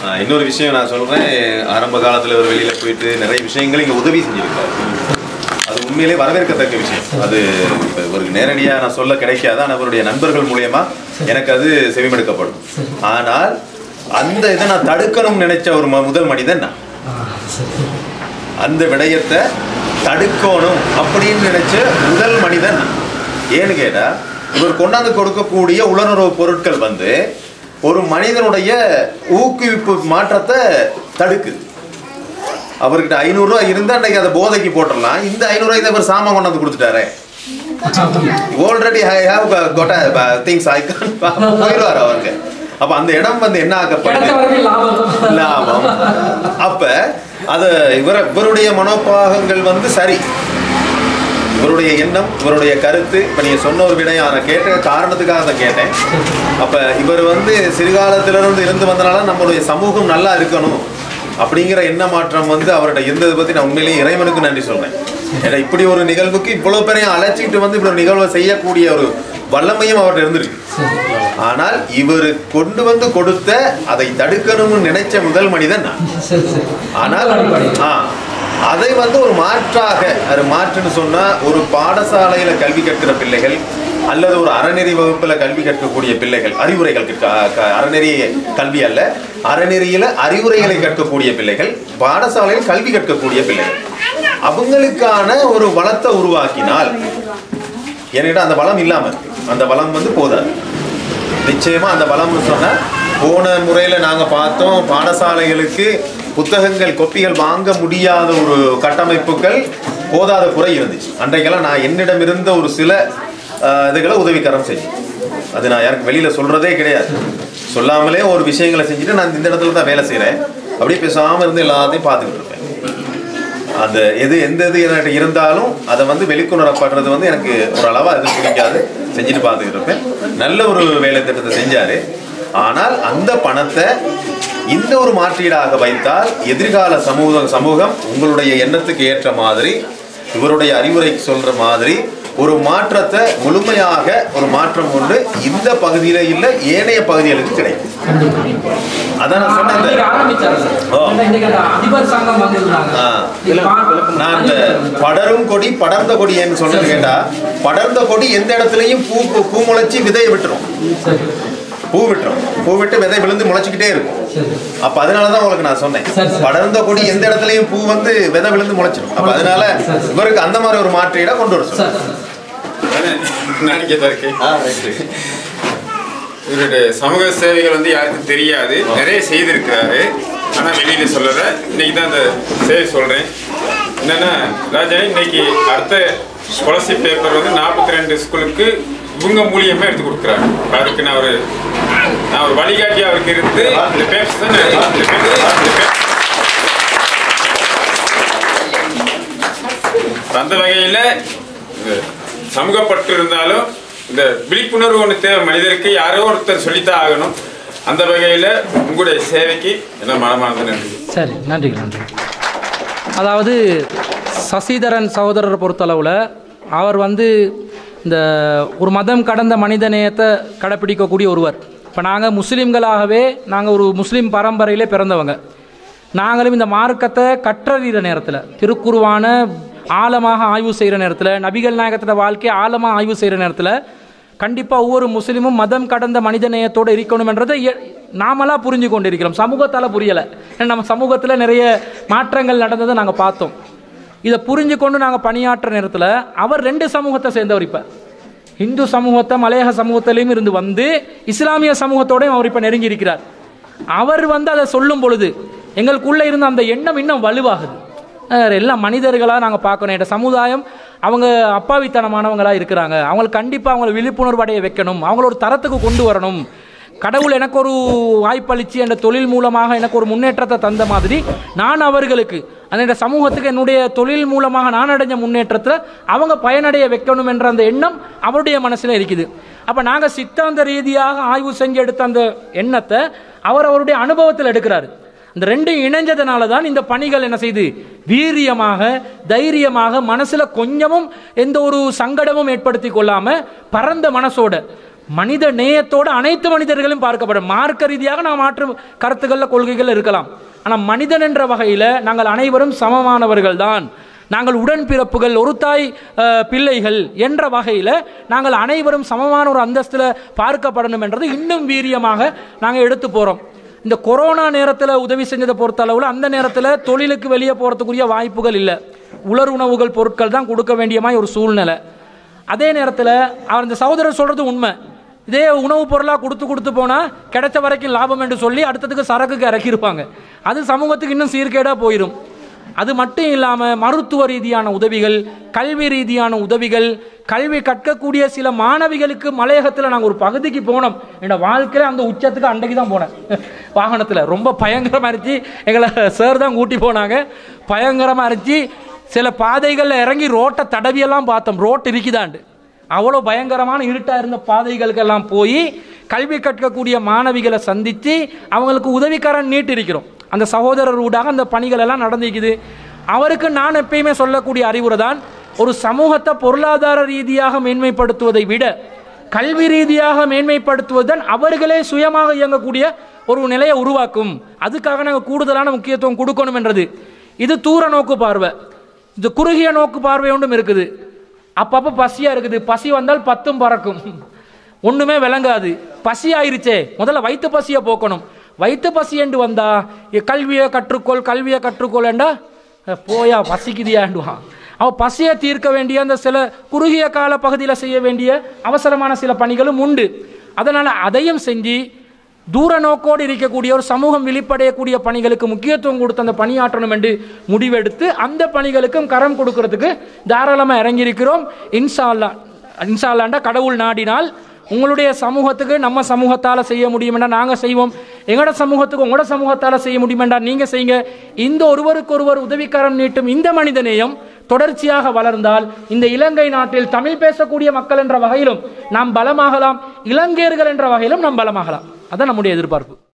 ஆஹ் இன்னொரு விஷயம் நான் சொல்றேன் ஆரம்ப காலத்துல ஒரு வெளியில போயிட்டு நிறைய விஷயங்கள் இங்க உதவி செஞ்சிருக்காரு அது உண்மையிலே வரவேற்கத்தக்க விஷயம் அது இப்ப இவருக்கு நேரடியா நான் சொல்ல கிடைக்காது ஆனால் அவருடைய நண்பர்கள் மூலியமா எனக்கு அது செவிமடுக்கப்படும் ஆனால் அந்த இதை நான் தடுக்கணும்னு நினைச்ச ஒரு ம- முதல் மனிதன் நான் ஆ, சரி அந்த விடயத்தை தடுக்கணும் அப்படின்னு நினைச்ச முதல் மனிதன் நான். ஏன்னு கேட்டா இவர் கொண்டாந்து கொடுக்கக்கூடிய உலனுறவு பொருட்கள் வந்து ஒரு மனிதனுடைய ஊக்குவிப்பு மாற்றத்தை தடுக்குது அவர்கிட்ட ஐநூறுரூவா இருந்தா அன்னைக்கு அதை போதைக்கு போட்டுடலாம் இந்த ஐநூறுரூவாய்க்கு அவர் சாமான் கொண்டாந்து கொடுத்துட்டாரே already I have got things I can போயிடுவார் அவருக்கு அப்ப அந்த இடம் வந்து என்ன கிடைச்ச ஆக்கப்படுது வரைக்கும் லாபம் லாபம் அப்ப அது இவர இவருடைய மனோபாகங்கள் வந்து சரி இவருடைய எண்ணம் இவருடைய கருத்து இப்ப நீங்க சொன்ன ஒரு விடயம் நான் கேட்ட காரணத்துக்காக அதை கேட்டேன் அப்ப இவர் வந்து சிறுகாலத்திலிருந்து இருந்து வந்தனால நம்மளுடைய சமூகம் நல்லா இருக்கணும் அப்படிங்கிற எண்ண மாற்றம் வந்து அவர்கிட்ட இருந்ததை பத்தி நான் உண்மையிலேயே இறைவனுக்கு நன்றி சொல்றேன் ஏன்னா இப்படி ஒரு நிகழ்வுக்கு இவ்வளவு பேரையும் அழைச்சிட்டு வந்து இப்படி ஒரு நிகழ்வை செய்யக்கூடிய ஒரு வல்லமையும் அவர்கிட்ட இருந்திருக்கு ஆனால் இவர் கொண்டு வந்து கொடுத்த அதை தடுக்கணும்னு நினைச்ச முதல் மனிதன் நான் சரி சரி ஆனால் அடிப்படையில். ஆ, அதை வந்து ஒரு மாற்றாக அது மாற்றுன்னு சொன்னா ஒரு பாடசாலையில கல்வி கற்கிற பிள்ளைகள் அல்லது ஒரு அறநெறி வகுப்புல கல்வி கற்கக்கூடிய பிள்ளைகள் அறிவுரைகள் கற்க க- அறநெறி கல்வி அல்ல அறநெறியில அறிவுரைகளை கற்கக்கூடிய பிள்ளைகள் பாடசாலையில் கல்வி கற்கக்கூடிய பிள்ளைகள் அவங்களுக்கான ஒரு வளத்தை உருவாக்கினால் என்கிட்ட அந்த வளம் இல்லாம இருக்கு அந்த வளம் வந்து போதாது நிச்சயமா அந்த வளம்னு சொன்னா போன முறையில நாங்க பார்த்தோம் பாடசாலைகளுக்கு புத்தகங்கள் கொப்பிகள் வாங்க முடியாத ஒரு கட்டமைப்புகள் போதாத குறை இருந்துச்சு அன்றைக்கெல்லாம் நான் என்னிடம் இருந்த ஒரு சில ஆஹ், இதுகளை உதவிக்கரம் செஞ்சேன் அது நான் யாருக்கு வெளியில சொல்றதே கிடையாது சொல்லாமலே ஒரு விஷயங்களை செஞ்சுட்டு நான் இந்த இடத்துல தான் வேலை செய்றேன் அப்படியே பேசாம இருந்து எல்லாத்தையும் பார்த்துக்கிட்டு இருப்பேன் அந்த எது எந்த இது என்கிட்ட இருந்தாலும் அதை வந்து வெளிக்கொணரப்படுறது வந்து எனக்கு ஒரு அளவா எதுவும் பிடிக்காது செஞ்சுட்டு பார்த்துக்கிட்டு இருப்பேன் நல்ல ஒரு வேலை திட்டத்தை செஞ்சாரு ஆனால் அந்த பணத்தை இந்த ஒரு மாற்றீடாக வைத்தால் எதிர்கால சமூக சமூகம் உங்களுடைய எண்ணத்துக்கு ஏற்ற மாதிரி இவருடைய அறிவுரை சொல்ற மாதிரி ஒரு மாற்றத்தை முழுமையாக ஒரு மாற்றம் கொண்டு இந்த பகுதியில இல்ல ஏனைய பகுதிகளுக்கு கிடைக்கும் அதான் நான் சொன்ன அன்னைக்கு இந்த- ஆரம்பிச்சாரு சார். ஓ. ஏன்னா இன்னைக்கு அந்த அதிபர் சங்கம் வந்திருந்தாங்க. ஆ. இது பா- நான் இந்த படரும் கொடி படர்ந்த கொடி ஏன்னு சொன்னது கேட்டா படர்ந்த கொடி எந்த இடத்துலயும் பூ பூ- பூ முளைச்சி விதையை விட்டுரும் சரி பூ விட்டுரும் பூ விட்டு விதை விழுந்து முளைச்சிக்கிட்டே இருக்கும் சரி அப்ப அதனாலதான் உங்களுக்கு நான் சொன்னேன் சரி, சரி. படர்ந்த கொடி எந்த இடத்துலயும் பூ வந்து விதை விழுந்து முளைச்சிடும் அப்ப அதனால சரி, சரி. இவருக்கு அந்த மாதிரி ஒரு மாற்றீடா கொண்டு வர சொல்லுங்க சார் நான் இங்கே தான் இருக்கேன் இவருடைய சமூக சேவைகள் வந்து யாருக்கும் தெரியாது நிறைய செய்திருக்கிறாரு ஆனால் வெளியில சொல்லலை இன்னைக்கு தான் அந்த சேவை சொல்கிறேன் என்னன்னா ராஜா இன்னைக்கு அடுத்த ஸ்காலர்ஷிப் பேப்பர் வந்து நாற்பத்தி ரெண்டு ஸ்கூலுக்கு இவங்க மூலியமாக எடுத்து கொடுக்குறாரு அதுக்கு நான் ஒரு நான் ஒரு வழிகாட்டி அவருக்கு இருந்து இந்த பேப்பர்ஸ் தான் நான் இந்த paper- இந்த paper- அந்த வகையில் சமூகப்பட்டு இருந்தாலும் இந்த விழிப்புணர்வு ஒன்று தேவை மனிதருக்கு யாரோ ஒருத்தர் சொல்லித்தான் ஆகணும் அந்த வகையில் உங்களுடைய சேவைக்கு என்ன மனமார்ந்த நன்றி சரி நன்றி நன்றி அதாவது சசிதரன் சகோதரரை பொறுத்தளவில் அவர் வந்து இந்த ஒரு மதம் கடந்த மனித நேயத்தை கடைப்பிடிக்கக்கூடிய ஒருவர் இப்போ நாங்கள் முஸ்லீம்களாகவே நாங்கள் ஒரு முஸ்லீம் பரம்பரையிலே பிறந்தவங்க நாங்களும் இந்த மார்க்கத்தை கற்றறிகிற நேரத்தில் திருக்குருவான ஆழமாக ஆய்வு செய்கிற நேரத்தில் நபிகள் நாயகத்தோட வாழ்க்கையை ஆழமாக ஆய்வு செய்கிற நேரத்தில் கண்டிப்பாக ஒவ்வொரு முஸ்லீமும் மதம் கடந்த மனித நேயத்தோடு இருக்கணும்ன்றதை இய- நாமளா புரிஞ்சு கொண்டிருக்கிறோம் சமூகத்தால் புரியலை ஏன்னா நம்ம சமூகத்தில் நிறைய மாற்றங்கள் நடந்ததை நாங்கள் பார்த்தோம் இதை புரிஞ்சு கொண்டு நாங்கள் பணியாற்ற நேரத்தில் அவர் ரெண்டு சமூகத்தை சேர்ந்தவர் இப்போ இந்து சமூகத்தை மலையக சமூகத்திலையும் இருந்து வந்து இஸ்லாமிய சமூகத்தோடையும் அவர் இப்போ நெருங்கி இருக்கிறார் அவர் வந்து அதை சொல்லும் பொழுது எங்களுக்குள்ளே இருந்த அந்த எண்ணம் இன்னும் வலுவாகுது அஹ் எல்லாம் மனிதர்களாக நாங்கள் பார்க்கணும் என்ற சமுதாயம் அவங்க அப்பாவித்தனமானவங்களாக இருக்கிறாங்க அவங்களுக்கு கண்டிப்பாக அவங்களை விழிப்புணர்வு அடைய வைக்கணும் அவங்கள ஒரு தரத்துக்கு கொண்டு வரணும் கடவுள் எனக்கு ஒரு வாய்ப்பளிச்சு என்ற தொழில் மூலமாக எனக்கு ஒரு முன்னேற்றத்தை தந்த மாதிரி நான் அவர்களுக்கு அந்த சமூகத்துக்கு என்னுடைய தொழில் மூலமாக நான் அடைஞ்ச முன்னேற்றத்தில் அவங்க பயனடைய வைக்கணும் என்ற அந்த எண்ணம் அவருடைய மனசில் இருக்குது அப்போ நாங்கள் சித்தாந்த ரீதியாக ஆய்வு செஞ்சு எடுத்த அந்த எண்ணத்தை அவர் அவருடைய அனுபவத்தில் எடுக்கிறாரு இந்த ரெண்டும் இணைஞ்சதுனால தான் இந்த பணிகள் என்ன செய்து வீரியமாக தைரியமாக மனசுல கொஞ்சமும் எந்த ஒரு சங்கடமும் ஏற்படுத்தி கொள்ளாம பரந்த மனசோட மனித நேயத்தோடு அனைத்து மனிதர்களும் பார்க்கப்படும் மார்க்க ரீதியாக நாம் மாற்று கருத்துக்களில் கொள்கைகள் இருக்கலாம் ஆனால் மனிதன் என்ற வகையில் நாங்கள் அனைவரும் சமமானவர்கள் தான் நாங்கள் உடன்பிறப்புகள் ஒரு தாய் அஹ், பிள்ளைகள் என்ற வகையில் நாங்கள் அனைவரும் சமமான ஒரு அந்தஸ்தில் பார்க்கப்படணும் என்றது இன்னும் வீரியமாக நாங்கள் எடுத்து போகிறோம் இந்த கொரோனா நேரத்தில் உதவி செஞ்சதை பொறுத்த அளவில் அந்த நேரத்தில் தொழிலுக்கு வெளியே போகிறதுக்குரிய வாய்ப்புகள் இல்லை உலர் உணவுகள் பொருட்கள் தான் கொடுக்க வேண்டிய மாதிரி ஒரு சூழ்நிலை அதே நேரத்தில் அவர் இந்த சகோதரர் சொல்கிறது உண்மை இதே உணவுப் பொருளாக கொடுத்து கொடுத்து போனால் கிடைச்ச வரைக்கும் லாபம் என்று சொல்லி அடுத்ததுக்கு சரக்குக்கு இறக்கியிருப்பாங்க அது சமூகத்துக்கு இன்னும் சீர்கேடாக போயிடும் அது மட்டும் இல்லாமல் மருத்துவ ரீதியான உதவிகள் கல்வி ரீதியான உதவிகள் கல்வி கற்கக்கூடிய சில மாணவிகளுக்கு மலையகத்தில் நாங்கள் ஒரு பகுதிக்கு போனோம் என்னோட வாழ்க்கையில் அந்த உச்சத்துக்கு அன்றைக்கு தான் போனேன் வாகனத்தில் ரொம்ப பயங்கரமாக இருந்துச்சு எங்களை சார் தான் கூட்டி போனாங்க பயங்கரமாக இருந்துச்சு சில பாதைகளில் இறங்கி ரோட்டை தடவியெல்லாம் பார்த்தோம் ரோட் இருக்குதாண்டு அவ்வளோ பயங்கரமான இருட்டாக இருந்த பாதைகளுக்கெல்லாம் போய் கல்வி கற்கக்கூடிய மாணவிகளை சந்தித்து அவங்களுக்கு உதவிக்காரன் நீட்டு இருக்கிறோம் அந்த சகோதரர் ஊடாக அந்த பணிகள் எல்லாம் நடந்திருக்குது அவருக்கு நான் எப்பயுமே சொல்லக்கூடிய அறிவுரை தான் ஒரு சமூகத்தை பொருளாதார ரீதியாக மேன்மைப்படுத்துவதை விட கல்வி ரீதியாக மேன்மைப்படுத்துவதுதான் அவர்களே சுயமாக இயங்கக்கூடிய ஒரு நிலையை உருவாக்கும் அதுக்காக நாங்கள் கூடுதலான முக்கியத்துவம் கொடுக்கணும் என்றது இது தூர நோக்கு பார்வை இது குறுகிய நோக்கு பார்வை ஒன்றும் இருக்குது அப்பப்போ பசியாக இருக்குது பசி வந்தால் பத்தும் பறக்கும் ஒன்றுமே விளங்காது பசி ஆயிருச்சே முதல்ல வயிற்று பசியை போக்கணும் வயிற்று பசி என்று வந்தா இ- கல்வியை கற்றுக்கொள் கல்வியை கற்றுக்கொள்ளண்டா அஹ், போயா பசிக்குதியாண்டுவான் அவன் பசியை தீர்க்க வேண்டிய அந்த சில குறுகிய கால பகுதியில் செய்ய வேண்டிய அவசரமான சில பணிகளும் உண்டு அதனால் அதையும் செஞ்சு தூர நோக்கோடு இருக்கக்கூடிய ஒரு சமூகம் விழிப்படையக்கூடிய பணிகளுக்கு முக்கியத்துவம் கொடுத்து அந்த பணியாற்றணும் என்று முடிவெடுத்து அந்த பணிகளுக்கும் கரம் கொடுக்கறதுக்கு தாராளமாக இறங்கியிருக்கிறோம் இன்ஷா அல்லா இன்ஷா அல்லாண்டா கடவுள் நாடினால் உங்களுடைய சமூகத்துக்கு நம்ம சமூகத்தால் செய்ய முடியுமெண்டா நாங்கள் செய்வோம் எங்களோட சமூகத்துக்கு உங்களோட சமூகத்தால் செய்ய முடியுமெண்டா நீங்கள் செய்யுங்க இந்த ஒருவருக்கு ஒருவர் உதவிக்கரம் நீட்டும் இந்த மனிதநேயம் தொடர்ச்சியாக வளர்ந்தால் இந்த இலங்கை நாட்டில் தமிழ் பேசக்கூடிய மக்கள் என்ற வகையிலும் நாம் பலமாகலாம் இலங்கையர்கள் என்ற வகையிலும் நாம் பலமாகலாம் அதான் நம்முடைய எதிர்பார்ப்பு